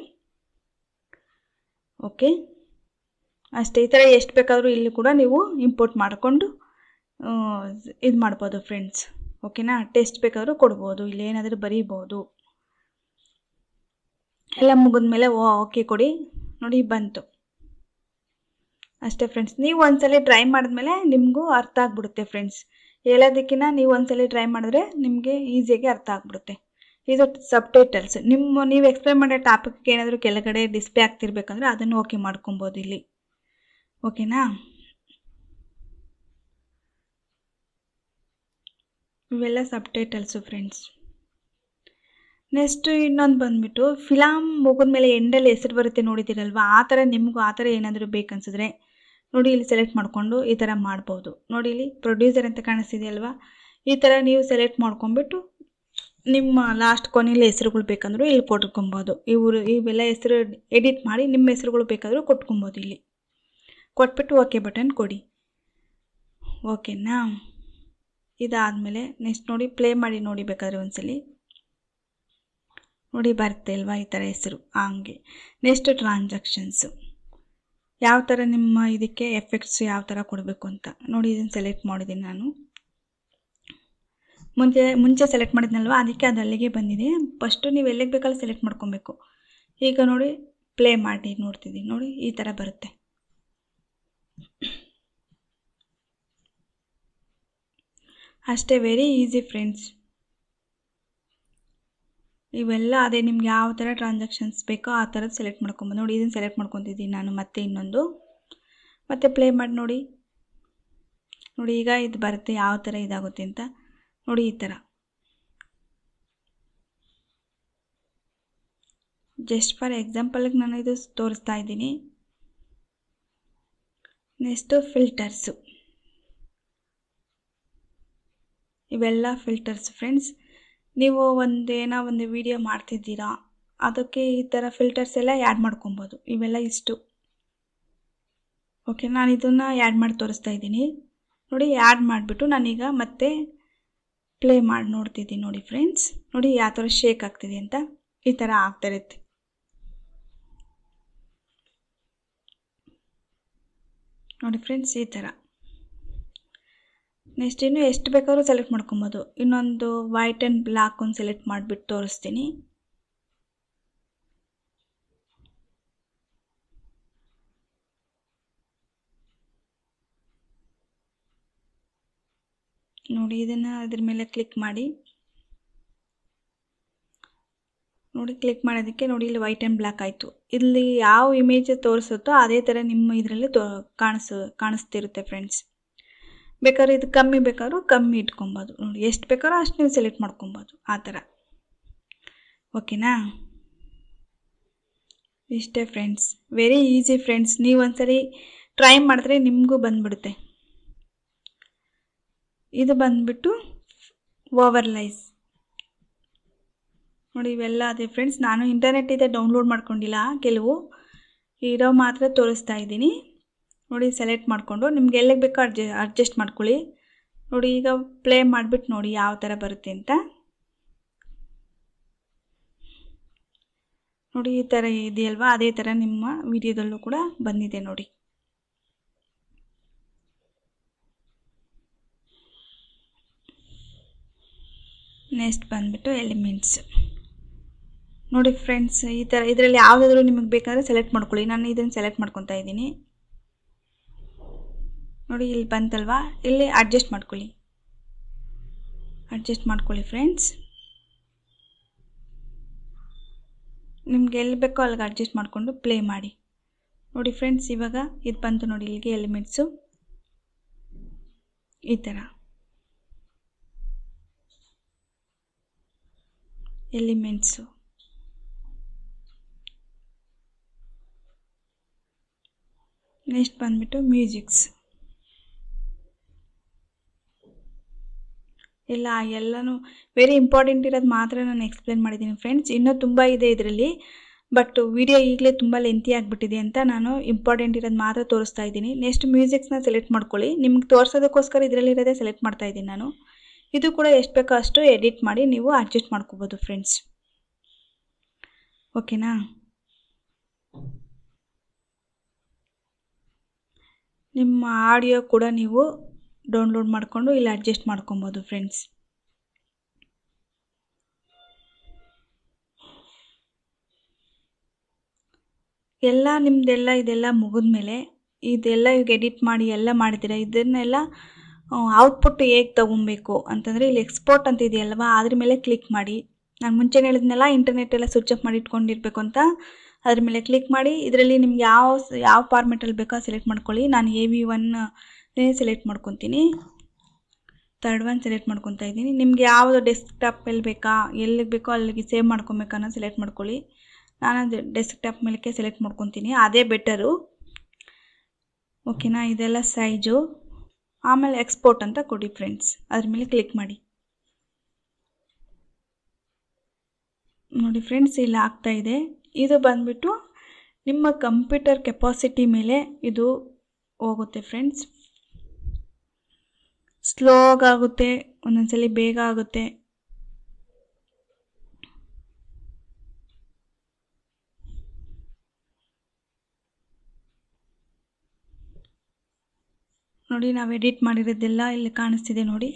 ಓಕೆ ಅಷ್ಟೇ ಈ ಥರ ಎಷ್ಟು ಬೇಕಾದರೂ ಇಲ್ಲಿ ಕೂಡ ನೀವು ಇಂಪೋರ್ಟ್ ಮಾಡಿಕೊಂಡು ಇದು ಮಾಡ್ಬೋದು ಫ್ರೆಂಡ್ಸ್ ಓಕೆನಾ ಟೆಸ್ಟ್ ಬೇಕಾದರೂ ಕೊಡ್ಬೋದು ಇಲ್ಲಿ ಏನಾದರೂ ಬರೀಬೋದು ಎಲ್ಲ ಮುಗಿದ್ಮೇಲೆ ಓ ಓಕೆ ಕೊಡಿ ನೋಡಿ ಬಂತು ಅಷ್ಟೇ ಫ್ರೆಂಡ್ಸ್ ನೀವು ಒಂದ್ಸಲ ಟ್ರೈ ಮಾಡಿದ್ಮೇಲೆ ನಿಮಗೂ ಅರ್ಥ ಆಗ್ಬಿಡುತ್ತೆ ಫ್ರೆಂಡ್ಸ್ ಹೇಳೋದಕ್ಕಿಂತ ನೀವು ಒಂದ್ಸಲ ಟ್ರೈ ಮಾಡಿದ್ರೆ ನಿಮಗೆ ಈಸಿಯಾಗಿ ಅರ್ಥ ಆಗ್ಬಿಡುತ್ತೆ ಇದು ಸಬ್ ಟೈಟಲ್ಸ್ ನಿಮ್ಮ ನೀವು ಎಕ್ಸ್ಪ್ಲೇನ್ ಮಾಡೋ ಟಾಪಿಕ್ಗೆ ಏನಾದರೂ ಕೆಳಗಡೆ ಡಿಸ್ಪ್ಲೇ ಆಗ್ತಿರ್ಬೇಕಂದ್ರೆ ಅದನ್ನು ಓಕೆ ಮಾಡ್ಕೊಬೋದು ಇಲ್ಲಿ ಓಕೆನಾ ಇವೆಲ್ಲ ಸಬ್ ಟೈಟಲ್ಸು ಫ್ರೆಂಡ್ಸ್ ನೆಕ್ಸ್ಟು ಇನ್ನೊಂದು ಬಂದುಬಿಟ್ಟು ಫಿಲಾಮ್ ಮುಗಿದ್ಮೇಲೆ ಎಂಡಲ್ಲಿ ಹೆಸರು ಬರುತ್ತೆ ನೋಡಿದ್ದೀರಲ್ವ ಆ ಥರ ನಿಮಗೂ ಆ ಥರ ಏನಾದರೂ ಬೇಕನ್ಸಿದ್ರೆ ನೋಡಿ ಇಲ್ಲಿ ಸೆಲೆಕ್ಟ್ ಮಾಡಿಕೊಂಡು ಈ ಥರ ಮಾಡ್ಬೋದು ನೋಡಿ ಇಲ್ಲಿ ಪ್ರೊಡ್ಯೂಸರ್ ಅಂತ ಕಾಣಿಸ್ತಿದೆಯಲ್ವಾ ಈ ಥರ ನೀವು ಸೆಲೆಕ್ಟ್ ಮಾಡ್ಕೊಂಬಿಟ್ಟು ನಿಮ್ಮ ಲಾಸ್ಟ್ ಕೊನೆಯಲ್ಲಿ ಹೆಸರುಗಳು ಬೇಕಂದ್ರೂ ಇಲ್ಲಿ ಕೊಟ್ಕೊಬೋದು ಇವರು ಇವೆಲ್ಲ ಹೆಸರು ಎಡಿಟ್ ಮಾಡಿ ನಿಮ್ಮ ಹೆಸರುಗಳು ಬೇಕಾದರೂ ಕೊಟ್ಕೊಬೋದು ಇಲ್ಲಿ ಕೊಟ್ಬಿಟ್ಟು ಓಕೆ ಬಟನ್ ಕೊಡಿ ಓಕೆನಾ ಇದಾದಮೇಲೆ ನೆಕ್ಸ್ಟ್ ನೋಡಿ ಪ್ಲೇ ಮಾಡಿ ನೋಡಿ ಬೇಕಾದ್ರೆ ಒಂದ್ಸಲಿ ನೋಡಿ ಬರುತ್ತೆ ಅಲ್ವಾ ಈ ಥರ ಹೆಸರು ಹಂಗೆ ನೆಕ್ಸ್ಟ್ ಟ್ರಾನ್ಸಾಕ್ಷನ್ಸು ಯಾವ ಥರ ನಿಮ್ಮ ಇದಕ್ಕೆ ಎಫೆಕ್ಟ್ಸ್ ಯಾವ ಥರ ಕೊಡಬೇಕು ಅಂತ ನೋಡಿ ಇದನ್ನು ಸೆಲೆಕ್ಟ್ ಮಾಡಿದ್ದೀನಿ ನಾನು ಮುಂಚೆ ಮುಂಚೆ ಸೆಲೆಕ್ಟ್ ಮಾಡಿದ್ನಲ್ವ ಅದಕ್ಕೆ ಅದು ಅಲ್ಲಿಗೆ ಬಂದಿದೆ ಫಸ್ಟು ನೀವು ಎಲ್ಲಿಗೆ ಬೇಕಲ್ಲಿ ಸೆಲೆಕ್ಟ್ ಮಾಡ್ಕೊಬೇಕು ಈಗ ನೋಡಿ ಪ್ಲೇ ಮಾಡಿ ನೋಡ್ತಿದ್ದೀನಿ ನೋಡಿ ಈ ಥರ ಬರುತ್ತೆ ಅಷ್ಟೇ ವೆರಿ ಈಸಿ ಫ್ರೆಂಡ್ಸ್ ಇವೆಲ್ಲ ಅದೇ ನಿಮ್ಗೆ ಯಾವ ಥರ ಟ್ರಾನ್ಸಾಕ್ಷನ್ಸ್ ಬೇಕೋ ಆ ಥರದ್ದು ಸೆಲೆಕ್ಟ್ ಮಾಡ್ಕೊಬೋದು ನೋಡಿ ಇದನ್ನು ಸೆಲೆಕ್ಟ್ ಮಾಡ್ಕೊತಿದ್ದೀನಿ ನಾನು ಮತ್ತೆ ಇನ್ನೊಂದು ಮತ್ತೆ ಪ್ಲೇ ಮಾಡಿ ನೋಡಿ ನೋಡಿ ಈಗ ಇದು ಬರುತ್ತೆ ಯಾವ ಥರ ಇದಾಗುತ್ತೆ ಅಂತ ನೋಡಿ ಈ ಥರ ಜಸ್ಟ್ ಫಾರ್ ಎಕ್ಸಾಂಪಲ್ಗೆ ನಾನು ಇದು ತೋರಿಸ್ತಾ ಇದ್ದೀನಿ ನೆಕ್ಸ್ಟು ಫಿಲ್ಟರ್ಸು ಇವೆಲ್ಲ ಫಿಲ್ಟರ್ಸ್ ಫ್ರೆಂಡ್ಸ್ ನೀವು ಒಂದೇನೋ ಒಂದು ವಿಡಿಯೋ ಮಾಡ್ತಿದ್ದೀರಾ ಅದಕ್ಕೆ ಈ ಥರ ಫಿಲ್ಟರ್ಸ್ ಎಲ್ಲ ಆ್ಯಡ್ ಮಾಡ್ಕೊಬೋದು ಇವೆಲ್ಲ ಇಷ್ಟು ಓಕೆ ನಾನು ಇದನ್ನು ಆ್ಯಡ್ ಮಾಡಿ ತೋರಿಸ್ತಾ ಇದ್ದೀನಿ ನೋಡಿ ಆ್ಯಡ್ ಮಾಡಿಬಿಟ್ಟು ನಾನೀಗ ಮತ್ತೆ ಪ್ಲೇ ಮಾಡಿ ನೋಡ್ತಿದ್ದೀನಿ ನೋಡಿ ಫ್ರೆಂಡ್ಸ್ ನೋಡಿ ಯಾವ ಥರ ಶೇಕ್ ಆಗ್ತಿದೆ ಅಂತ ಈ ಥರ ಆಗ್ತಾ ಇರುತ್ತೆ ನೋಡಿ ಫ್ರೆಂಡ್ಸ್ ಈ ಥರ ನೆಕ್ಸ್ಟ್ ಇನ್ನು ಎಷ್ಟು ಬೇಕಾದ್ರೂ ಸೆಲೆಕ್ಟ್ ಮಾಡ್ಕೊಬೋದು ಇನ್ನೊಂದು ವೈಟ್ ಆ್ಯಂಡ್ ಬ್ಲ್ಯಾಕ್ ಒಂದು ಸೆಲೆಕ್ಟ್ ಮಾಡಿಬಿಟ್ಟು ತೋರಿಸ್ತೀನಿ ನೋಡಿ ಇದನ್ನು ಇದ್ರ ಮೇಲೆ ಕ್ಲಿಕ್ ಮಾಡಿ ನೋಡಿ ಕ್ಲಿಕ್ ಮಾಡೋದಕ್ಕೆ ನೋಡಿ ಇಲ್ಲಿ ವೈಟ್ ಆ್ಯಂಡ್ ಬ್ಲ್ಯಾಕ್ ಆಯಿತು ಇಲ್ಲಿ ಯಾವ ಇಮೇಜ್ ತೋರಿಸುತ್ತೋ ಅದೇ ಥರ ನಿಮ್ಮ ಇದರಲ್ಲಿ ತೋ ಕಾಣಿಸು ಕಾಣಿಸ್ತಿರುತ್ತೆ ಫ್ರೆಂಡ್ಸ್ ಬೇಕಾದ್ರೆ ಇದು ಕಮ್ಮಿ ಬೇಕಾದ್ರೂ ಕಮ್ಮಿ ಇಟ್ಕೊಬೋದು ನೋಡಿ ಎಷ್ಟು ಬೇಕಾದ್ರೂ ಅಷ್ಟು ನೀವು ಸೆಲೆಕ್ಟ್ ಮಾಡ್ಕೊಬೋದು ಆ ಥರ ಓಕೆನಾ ಇಷ್ಟೇ ಫ್ರೆಂಡ್ಸ್ ವೆರಿ ಈಸಿ ಫ್ರೆಂಡ್ಸ್ ನೀವು ಒಂದ್ಸರಿ ಟ್ರೈ ಮಾಡಿದ್ರೆ ನಿಮಗೂ ಬಂದ್ಬಿಡುತ್ತೆ ಇದು ಬಂದ್ಬಿಟ್ಟು ಓವರ್ಲೈಸ್ ನೋಡಿ ಇವೆಲ್ಲ ಅದೇ ಫ್ರೆಂಡ್ಸ್ ನಾನು ಇಂಟರ್ನೆಟ್ ಇದೆ ಡೌನ್ಲೋಡ್ ಮಾಡ್ಕೊಂಡಿಲ್ಲ ಕೆಲವು ಇರೋ ಮಾತ್ರ ತೋರಿಸ್ತಾ ಇದ್ದೀನಿ ನೋಡಿ ಸೆಲೆಕ್ಟ್ ಮಾಡಿಕೊಂಡು ನಿಮ್ಗೆ ಎಲ್ಲಿಗೆ ಬೇಕೋ ಅಡ್ಜ ಅಡ್ಜಸ್ಟ್ ಮಾಡ್ಕೊಳ್ಳಿ ನೋಡಿ ಈಗ ಪ್ಲೇ ಮಾಡಿಬಿಟ್ಟು ನೋಡಿ ಯಾವ ಥರ ಬರುತ್ತೆ ಅಂತ ನೋಡಿ ಈ ಥರ ಇದೆಯಲ್ವಾ ಅದೇ ಥರ ನಿಮ್ಮ ವಿಡಿಯೋದಲ್ಲೂ ಕೂಡ ಬಂದಿದೆ ನೋಡಿ ನೆಕ್ಸ್ಟ್ ಬಂದುಬಿಟ್ಟು ಎಲಿಮೆಂಟ್ಸ್ ನೋಡಿ ಫ್ರೆಂಡ್ಸ್ ಈ ಥರ ಇದರಲ್ಲಿ ಯಾವುದಾದ್ರೂ ನಿಮಗೆ ಬೇಕಾದರೆ ಸೆಲೆಕ್ಟ್ ಮಾಡ್ಕೊಳ್ಳಿ ನಾನು ಇದನ್ನು ಸೆಲೆಕ್ಟ್ ಮಾಡ್ಕೊತಾ ಇದ್ದೀನಿ ನೋಡಿ ಇಲ್ಲಿ ಬಂತಲ್ವಾ ಇಲ್ಲಿ ಅಡ್ಜಸ್ಟ್ ಮಾಡ್ಕೊಳ್ಳಿ ಅಡ್ಜಸ್ಟ್ ಮಾಡ್ಕೊಳ್ಳಿ ಫ್ರೆಂಡ್ಸ್ ನಿಮ್ಗೆ ಎಲ್ಲಿ ಬೇಕೋ ಅಲ್ಲಿಗೆ ಅಡ್ಜಸ್ಟ್ ಮಾಡಿಕೊಂಡು ಪ್ಲೇ ಮಾಡಿ ನೋಡಿ ಫ್ರೆಂಡ್ಸ್ ಇವಾಗ ಇದು ಬಂತು ನೋಡಿ ಇಲ್ಲಿಗೆ ಎಲಿಮೆಂಟ್ಸು ಈ ಥರ ಎಲಿಮೆಂಟ್ಸು ನೆಕ್ಸ್ಟ್ ಬಂದ್ಬಿಟ್ಟು ಮ್ಯೂಸಿಕ್ಸ್ ಇಲ್ಲ ಎಲ್ಲನೂ ವೆರಿ ಇಂಪಾರ್ಟೆಂಟ್ ಇರೋದು ಮಾತ್ರ ನಾನು ಎಕ್ಸ್ಪ್ಲೇನ್ ಮಾಡಿದ್ದೀನಿ ಫ್ರೆಂಡ್ಸ್ ಇನ್ನೂ ತುಂಬ ಇದೆ ಇದರಲ್ಲಿ ಬಟ್ ವಿಡಿಯೋ ಈಗಲೇ ತುಂಬ ಲೆಂತಿ ಆಗಿಬಿಟ್ಟಿದೆ ಅಂತ ನಾನು ಇಂಪಾರ್ಟೆಂಟ್ ಇರೋದು ಮಾತ್ರ ತೋರಿಸ್ತಾ ಇದ್ದೀನಿ ನೆಕ್ಸ್ಟ್ ಮ್ಯೂಸಿಕ್ಸ್ನ ಸೆಲೆಕ್ಟ್ ಮಾಡ್ಕೊಳ್ಳಿ ನಿಮ್ಗೆ ತೋರಿಸೋದಕ್ಕೋಸ್ಕರ ಇದರಲ್ಲಿರೋದೇ ಸೆಲೆಕ್ಟ್ ಮಾಡ್ತಾ ಇದ್ದೀನಿ ನಾನು ಇದು ಕೂಡ ಎಷ್ಟು ಬೇಕೋ ಅಷ್ಟು ಎಡಿಟ್ ಮಾಡಿ ನೀವು ಅಡ್ಜಸ್ಟ್ ಮಾಡ್ಕೋಬೋದು ಫ್ರೆಂಡ್ಸ್ ಓಕೆನಾ ನಿಮ್ಮ ಆಡಿಯೋ ಕೂಡ ನೀವು ಡೌನ್ಲೋಡ್ ಮಾಡಿಕೊಂಡು ಇಲ್ಲಿ ಅಡ್ಜಸ್ಟ್ ಮಾಡ್ಕೊಬೋದು ಫ್ರೆಂಡ್ಸ್ ಎಲ್ಲ ನಿಮ್ಮದೆಲ್ಲ ಇದೆಲ್ಲ ಮುಗಿದ್ಮೇಲೆ ಇದೆಲ್ಲ ಈಗ ಎಡಿಟ್ ಮಾಡಿ ಎಲ್ಲ ಮಾಡಿದ್ದೀರ ಇದನ್ನೆಲ್ಲ ಔಟ್ಪುಟ್ ಹೇಗೆ ತೊಗೊಬೇಕು ಅಂತಂದರೆ ಇಲ್ಲಿ ಎಕ್ಸ್ಪೋರ್ಟ್ ಅಂತ ಇದೆಯಲ್ವಾ ಅದ್ರ ಮೇಲೆ ಕ್ಲಿಕ್ ಮಾಡಿ ನಾನು ಮುಂಚೆನೇ ಹೇಳಿದ್ನೆಲ್ಲ ಇಂಟರ್ನೆಟ್ ಎಲ್ಲ ಸ್ವಿಚ್ ಆಫ್ ಮಾಡಿ ಇಟ್ಕೊಂಡಿರ್ಬೇಕು ಅಂತ ಅದ್ರ ಮೇಲೆ ಕ್ಲಿಕ್ ಮಾಡಿ ಇದರಲ್ಲಿ ನಿಮ್ಗೆ ಯಾವ ಯಾವ ಫಾರ್ಮೆಟಲ್ಲಿ ಬೇಕೋ ಸೆಲೆಕ್ಟ್ ಮಾಡ್ಕೊಳ್ಳಿ ನಾನು ಎ ವಿ ಒನ್ ಸೆಲೆಕ್ಟ್ ಮಾಡ್ಕೊತೀನಿ ತರ್ಡ್ ಒನ್ ಸೆಲೆಕ್ಟ್ ಮಾಡ್ಕೊತಾ ಇದ್ದೀನಿ ನಿಮ್ಗೆ ಯಾವುದು ಡೆಸ್ಕ್ಟಾಪಲ್ಲಿ ಬೇಕಾ ಎಲ್ಲಿಗೆ ಬೇಕೋ ಅಲ್ಲಿಗೆ ಸೇವ್ ಮಾಡ್ಕೊಬೇಕನ್ನೋ ಸೆಲೆಕ್ಟ್ ಮಾಡ್ಕೊಳ್ಳಿ ನಾನು ಡೆಸ್ಕ್ಟಾಪ್ ಮೇಲಕ್ಕೆ ಸೆಲೆಕ್ಟ್ ಮಾಡ್ಕೊತೀನಿ ಅದೇ ಬೆಟರು ಓಕೆನಾ ಇದೆಲ್ಲ ಸೈಜು ಆಮೇಲೆ ಎಕ್ಸ್ಪೋರ್ಟ್ ಅಂತ ಕೊಡಿ ಫ್ರೆಂಡ್ಸ್ ಅದ್ರ ಮೇಲೆ ಕ್ಲಿಕ್ ಮಾಡಿ ನೋಡಿ ಫ್ರೆಂಡ್ಸ್ ಇಲ್ಲಿ ಆಗ್ತಾ ಇದೆ ಇದು ಬಂದ್ಬಿಟ್ಟು ನಿಮ್ಮ ಕಂಪ್ಯೂಟರ್ ಕೆಪಾಸಿಟಿ ಮೇಲೆ ಇದು ಹೋಗುತ್ತೆ ಫ್ರೆಂಡ್ಸ್ ಸ್ಲೋ ಆಗುತ್ತೆ ಒಂದೊಂದ್ಸಲಿ ಬೇಗ ಆಗುತ್ತೆ ನೋಡಿ ನಾವು ಎಡಿಟ್ ಮಾಡಿರೋದೆಲ್ಲ ಇಲ್ಲಿ ಕಾಣಿಸ್ತಿದೆ ನೋಡಿ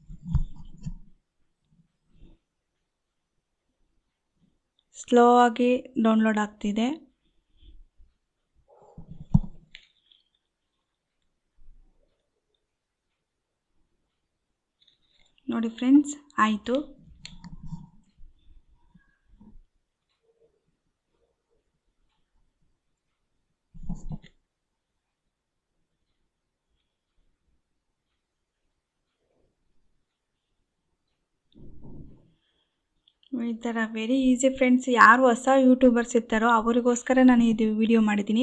ಸ್ಲೋ ಆಗಿ ಡೌನ್ಲೋಡ್ ಆಗ್ತಿದೆ ನೋಡಿ ಫ್ರೆಂಡ್ಸ್ ಆಯಿತು ಈ ಥರ ವೆರಿ ಈಸಿ ಫ್ರೆಂಡ್ಸ್ ಯಾರು ಹೊಸ ಯೂಟ್ಯೂಬರ್ಸ್ ಇರ್ತಾರೋ ಅವರಿಗೋಸ್ಕರ ನಾನು ಇದು ವಿಡಿಯೋ ಮಾಡಿದ್ದೀನಿ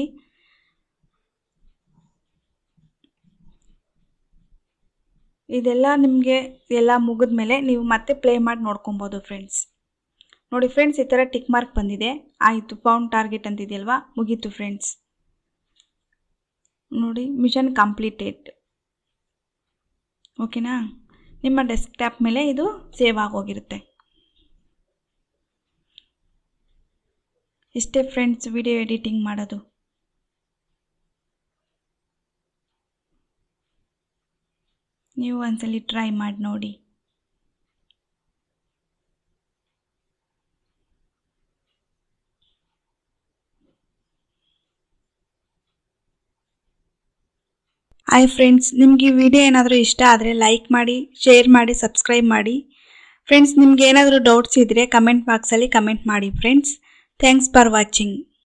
ಇದೆಲ್ಲ ನಿಮಗೆ ಎಲ್ಲ ಮುಗಿದ ಮೇಲೆ ನೀವು ಮತ್ತೆ ಪ್ಲೇ ಮಾಡಿ ನೋಡ್ಕೊಬೋದು ಫ್ರೆಂಡ್ಸ್ ನೋಡಿ ಫ್ರೆಂಡ್ಸ್ ಈ ಥರ ಟಿಕ್ ಮಾರ್ಕ್ ಬಂದಿದೆ ಆಯಿತು ಫೌಂಡ್ ಟಾರ್ಗೆಟ್ ಅಂತಿದೆಯಲ್ವಾ ಮುಗೀತು ಫ್ರೆಂಡ್ಸ್ ನೋಡಿ ಮಿಷನ್ ಕಂಪ್ಲೀಟೆಡ್ ಓಕೆನಾ ನಿಮ್ಮ ಡೆಸ್ಕ್ಟಾಪ್ ಮೇಲೆ ಇದು ಸೇವ್ ಆಗೋಗಿರುತ್ತೆ ಇಷ್ಟೇ ಫ್ರೆಂಡ್ಸ್ ವಿಡಿಯೋ ಎಡಿಟಿಂಗ್ ಮಾಡೋದು ನೀವು ಒಂದ್ಸಲಿ ಟ್ರೈ ಮಾಡಿ ನೋಡಿ ಹಾಯ್ ಫ್ರೆಂಡ್ಸ್ ನಿಮ್ಗೆ ಈ ವಿಡಿಯೋ ಏನಾದರೂ ಇಷ್ಟ ಆದರೆ ಲೈಕ್ ಮಾಡಿ ಶೇರ್ ಮಾಡಿ ಸಬ್ಸ್ಕ್ರೈಬ್ ಮಾಡಿ ಫ್ರೆಂಡ್ಸ್ ನಿಮ್ಗೆ ಏನಾದರೂ ಡೌಟ್ಸ್ ಇದ್ದರೆ ಕಮೆಂಟ್ ಬಾಕ್ಸಲ್ಲಿ ಕಮೆಂಟ್ ಮಾಡಿ ಫ್ರೆಂಡ್ಸ್ ಥ್ಯಾಂಕ್ಸ್ ಫಾರ್ ವಾಚಿಂಗ್